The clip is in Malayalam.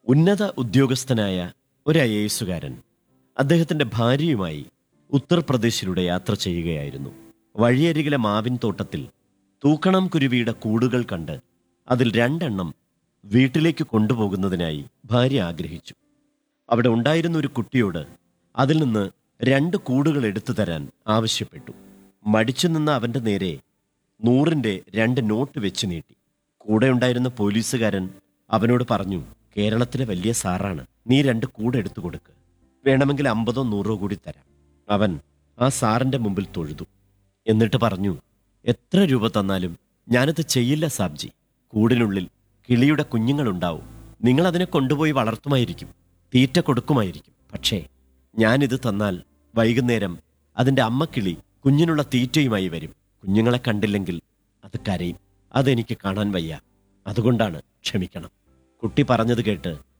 ഉന്നത ഉദ്യോഗസ്ഥനായ ഒരു ഐ എ എസുകാരൻ അദ്ദേഹത്തിന്റെ ഭാര്യയുമായി ഉത്തർപ്രദേശിലൂടെ യാത്ര ചെയ്യുകയായിരുന്നു വഴിയരികിലെ മാവിൻ തോട്ടത്തിൽ തൂക്കണം കുരുവിയുടെ കൂടുകൾ കണ്ട് അതിൽ രണ്ടെണ്ണം വീട്ടിലേക്ക് കൊണ്ടുപോകുന്നതിനായി ഭാര്യ ആഗ്രഹിച്ചു അവിടെ ഉണ്ടായിരുന്ന ഒരു കുട്ടിയോട് അതിൽ നിന്ന് രണ്ട് കൂടുകൾ എടുത്തു തരാൻ ആവശ്യപ്പെട്ടു മടിച്ചു നിന്ന അവന്റെ നേരെ നൂറിന്റെ രണ്ട് നോട്ട് വെച്ച് നീട്ടി കൂടെ ഉണ്ടായിരുന്ന പോലീസുകാരൻ അവനോട് പറഞ്ഞു കേരളത്തിലെ വലിയ സാറാണ് നീ രണ്ട് കൂടെ എടുത്തു കൊടുക്ക് വേണമെങ്കിൽ അമ്പതോ നൂറോ കൂടി തരാം അവൻ ആ സാറിന്റെ മുമ്പിൽ തൊഴുതു എന്നിട്ട് പറഞ്ഞു എത്ര രൂപ തന്നാലും ഞാനത് ചെയ്യില്ല സാബ്ജി കൂടിനുള്ളിൽ കിളിയുടെ കുഞ്ഞുങ്ങളുണ്ടാവും നിങ്ങൾ അതിനെ കൊണ്ടുപോയി വളർത്തുമായിരിക്കും തീറ്റ കൊടുക്കുമായിരിക്കും പക്ഷേ ഞാനിത് തന്നാൽ വൈകുന്നേരം അതിന്റെ അമ്മക്കിളി കുഞ്ഞിനുള്ള തീറ്റയുമായി വരും കുഞ്ഞുങ്ങളെ കണ്ടില്ലെങ്കിൽ അത് കരയും അതെനിക്ക് കാണാൻ വയ്യ അതുകൊണ്ടാണ് ക്ഷമിക്കണം കുട്ടി പറഞ്ഞത് കേട്ട്